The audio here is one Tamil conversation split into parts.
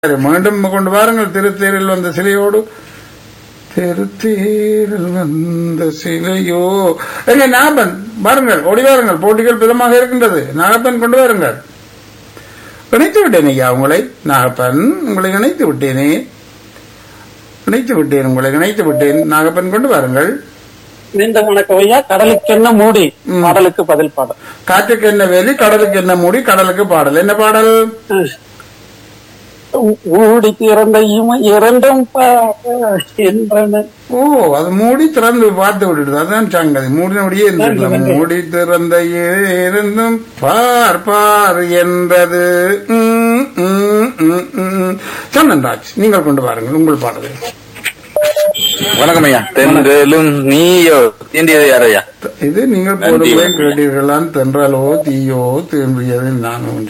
சரி, மீண்டும் கொண்டு வாருங்கள் திருத்தேரில் வந்த சிலையோடு திருத்தேரில் வந்த சிலையோ எங்க நாகப்பன் வாருங்கள் ஓடி வாருங்கள் போட்டிகள் பிதமாக இருக்கின்றது நாகப்பன் கொண்டு வாருங்கள் இணைத்து விட்டேன் ஐயா உங்களை நாகப்பன் உங்களை இணைத்து விட்டேனே இணைத்து விட்டேன் உங்களை இணைத்து விட்டேன் நாகப்பன் கொண்டு வாருங்கள் மீண்டும் வணக்கம் ஐயா கடலுக்கு என்ன மூடி ம். பாடலுக்கு பதில் பாடல் காற்றுக்கு என்ன வேலி கடலுக்கு என்ன மூடி கடலுக்கு பாடல் என்ன பாடல் ஊடி திறந்த இம இரண்டும் பாட என்றன ஓ அது மூடி திறந்து பார்த்து விட்டுடுது அதான் சங்கதி மூடினபடியே இருந்துக்கலாம் நன்றி. மூடி திறந்த இருந்தும் பார் பார் என்றது ம், ம், ம், ம். சந்தன்ராஜ் நீங்கள் கொண்டு வாருங்கள் உங்கள் பாடலை வணக்கம் ஐயா தென்றலும் நீயோ தீண்டியது யார் ஐயா இது நீங்கள் நன்றி. போடும்போது கேட்டீர்களான் தென்றலோ தீயோ தீண்டியது நானும்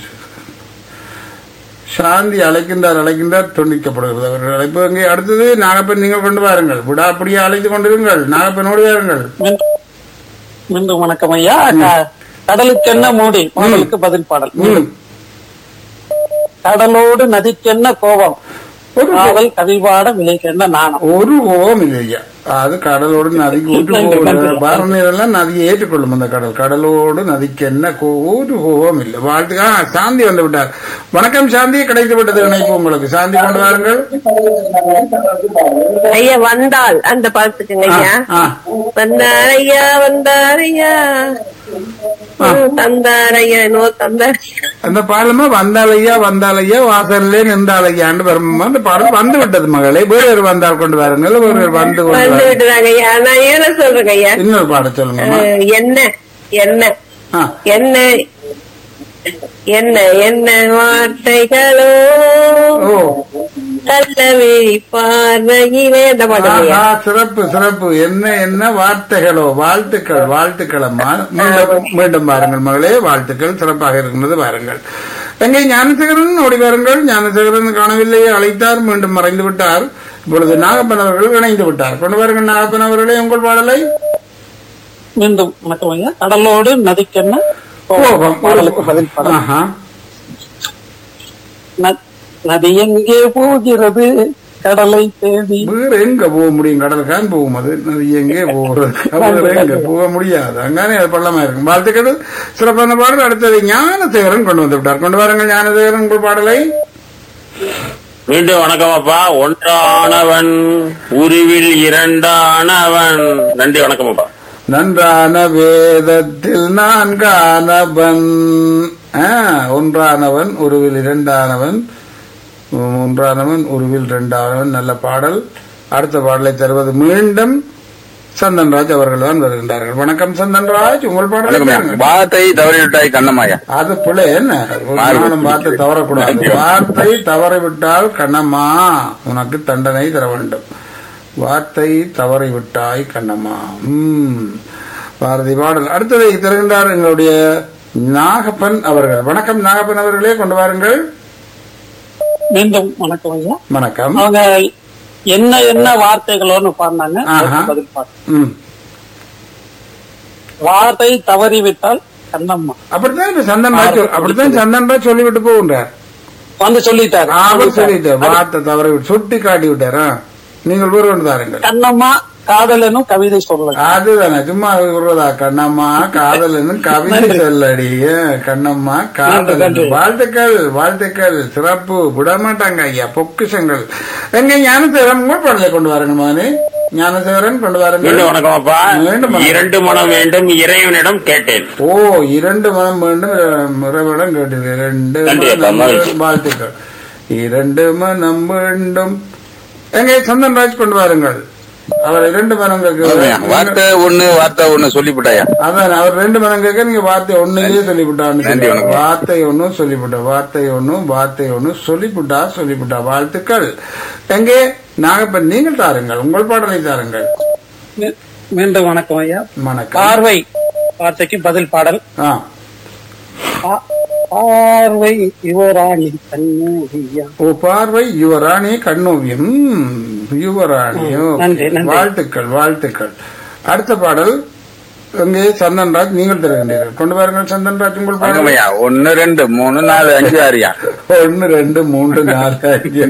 சாந்தி அழைக்கின்றார் அழைக்கின்றார் துண்டிக்கப்படுகிறது அவர்கள் அழைப்பு அங்கே அடுத்தது நாகப்பன் நீங்கள் கொண்டு வாருங்கள் விடா அப்படியே அழைத்து கொண்டிருங்கள் நாகப்பனோடு வாருங்கள் மீண்டும் மீண்டும் வணக்கம் ஐயா க- கடலுக்கு என்ன மூடி பாடலுக்கு பதில் பாடல் ம். கடலோடு நதிக்கு என்ன கோபம் ஒரு காதல் கவிபாட விலைக்கு என்ன நாணம் ஒரு கோபம் இல்லையா அது கடலோடு நதிக்கு விட்டு போகிற பாரநீரெல்லாம் நதியை ஏற்றுக்கொள்ளும் அந்த கடல் கடலோடு நதிக்கு என்ன கோ- ஒரு கோபம் இல்லை வாழ்த்துக்கா சாந்தி வந்து விட்டார் வணக்கம் சாந்தி கிடைத்து விட்டது இணைப்பு உங்களுக்கு சாந்தி கொண்டு வாருங்கள் ஐயா வந்தால் அந்த பாட்டுக்குங்க ஐயா ஆ, வந்தார் ஐயா வந்தார் ஐயா தந்தார் ஐயா நோ தந்தார் அந்த பாடலுமா வந்தாலையா வந்தாலையா வாசல்லே நின்றாலையான்னு வரும் அந்த பாடல் வந்து விட்டது மகளே வேறு வந்தால் கொண்டு வாருங்கள் வேறு வந்து கொண்டு வந்து வாருங்கள் விட்டுறாங்க ஐயா நான் ஏன சொல்றேங்க ஐயா இன்னொரு பாட சொல்லுங்க அஹ், என்ன என்ன ஆ என்ன என்ன என்ன வார்த்தைகளோ ஓ கல்லவே பார்வையிலே அந்த பாட்டு ஐயா ஆஹா, சிறப்பு சிறப்பு என்ன என்ன வார்த்தைகளோ வாழ்த்துக்கள் வாழ்த்துக்கள் அம்மா மீண்டும் மீண்டும் பாருங்கள் மகளே வாழ்த்துக்கள் சிறப்பாக இருக்கின்றது பாருங்கள் எங்கே ஞானசேகரன் ஓடி வாருங்கள் ஞானசேகரன் காணவில்லையே அழைத்தார் மீண்டும் மறைந்து விட்டார் இப்பொழுது நாகப்பன் அவர்கள் இணைந்து விட்டார் கொண்டு வாருங்கள் நாகப்பன் அவர்களே உங்கள் பாடலை மீண்டும் வணக்கம் ஐயா கடலோடு நதிக்கு என்ன கோபம் கோபம் பாடலுக்கு பதில் பாடல் ஆஹா. ந- நதி எங்கே போகிறது கடலை தேடி வேற எங்க போக முடியும் கடலுக்கான் போகும் அது அது எங்கே போகிறது வேற எங்க போக முடியாது அங்கானே அது பள்ளமா இருக்கும் வாழ்த்துக்கள் சிறப்பான பாடல் அடுத்தது ஞானசேகரன் கொண்டு வந்து விட்டார் கொண்டு வாருங்கள் ஞானசேகரன் உங்கள் பாடலை மீண்டும் வணக்கம் அப்பா ஒன்றானவன் உருவில் இரண்டானவன் நன்றி வணக்கம் அப்பா நன்றான வேதத்தில் நான்கானவன் ஆ, ஒன்றானவன் உருவில் இரண்டானவன் உம், ஒன்றானவன் உருவில் இரண்டானவன் நல்ல பாடல் அடுத்த பாடலை தருவது மீண்டும் சந்தன்ராஜ் அவர்கள் தான் வருகின்றார்கள் வணக்கம் சந்தன்ராஜ் உங்கள் பாடலை வணக்கம் ஐயா தாருங்கள். வார்த்தை தவறிவிட்டாய் கண்ணம்மாயா அது பிள்ளை என்ன ஒரு நாளும் வார்த்தை தவறக்கூடாது வார்த்தை தவறிவிட்டால் கண்ணம்மா உனக்கு தண்டனை தர வேண்டும் வார்த்தை தவறிவிட்டாய் கண்ணம்மா உம் பாரதி பாடல் அடுத்ததை தருகின்றார் எங்களுடைய நாகப்பன் அவர்கள் வணக்கம் நாகப்பன் அவர்களே கொண்டு வாருங்கள் மீண்டும் வணக்கம் ஐயா வணக்கம் அவங்க என்ன என்ன வார்த்தைகளோன்னு பாடினாங்க ஆஹா. அதுக்கு பதில் பாடல் ம் வார்த்தை தவறிவிட்டால் கண்ணம்மா அப்படித்தான் இப்ப சந்தன்ராஜ் சொல்- அப்படித்தான் சந்தன்ராஜ் சொல்லிவிட்டு போகின்றார் வந்து சொல்லிட்டாரு அவர் சொல்லிட்டார் வார்த்தை தவறி விட்டு சுட்டி காட்டி விட்டாரா நீங்கள் ஒருவன் தாருங்கள் கண்ணம்மா காதலனும் கவிதை சொல்லல அதுதானே சும்மா விடுறதா கண்ணம்மா காதலன்னு கவிதை சொல்லடி ஏன், கண்ணம்மா காதலன் நன்றி. வாழ்த்துக்கள் வாழ்த்துக்கள் சிறப்பு விடமாட்டாங்க ஐயா பொக்கிஷங்கள் எங்க ஞானசேகரன் உங்கள் பாடலை கொண்டு வாருங்க மகனே ஞானசேகரன் கொண்டு வாருங்க மீண்டும் வணக்கம் அப்பா மீண்டும் வணக்கம். இரண்டு மனம் வேண்டும் இறைவனிடம் கேட்டேன் ஓ இரண்டு மனம் வேண்டும் இறைவனம் கேட்டீர்கள் இரண்டு நன்றி அப்பா, மனம் மகிழ்ச்சி. வேண்டும். வாழ்த்துக்கள் இரண்டு மனம் வேண்டும் எங்கே சந்தன்ராஜ் கொண்டு வாருங்கள் அவர் இரண்டு மனம் கேட்க வார்த்தை ஒண்ணு வார்த்தை ஒண்ணு சொல்லிவிட்டாயா அதான் அவர் ரெண்டு மனம் கேட்க நீங்க வார்த்தை ஒண்ணுலயே சொல்லிவிட்டான்னு நன்றி, சொல்லுவாங்க. வணக்கம். வார்த்தை ஒண்ணும் சொல்லிவிட்டா வார்த்தை ஒண்ணும் வார்த்தை ஒண்ணும் சொல்லிவிட்டா சொல்லிவிட்டா வாழ்த்துக்கள் எங்கே நாகப்பன் நீங்கள் தாருங்கள் உங்கள் பாடலை தாருங்கள் மீ- மீண்டும் வணக்கம் ஐயா வணக்கம் பார்வை வார்த்தைக்கு பதில் பாடல் ஆ பா- பார்வை யுவராணி கண்ணூரியா ஓ பார்வை யுவராணி கண்ணோவியம் யுவராணியோ நன்றி, நன்றி. வாழ்த்துக்கள் வாழ்த்துக்கள் அடுத்த பாடல் எங்கே சந்தன்ராஜ் நீங்கள் தருகின்றீர்கள் கொண்டு பாருங்கள் சந்தன்ராஜ் உங்கள் பாடலை. வணக்கம் ஐயா ஒன்னு ரெண்டு மூணு நாலு அஞ்சு ஆறியா ஒன்னு ரெண்டு மூன்று நாலு அஞ்சு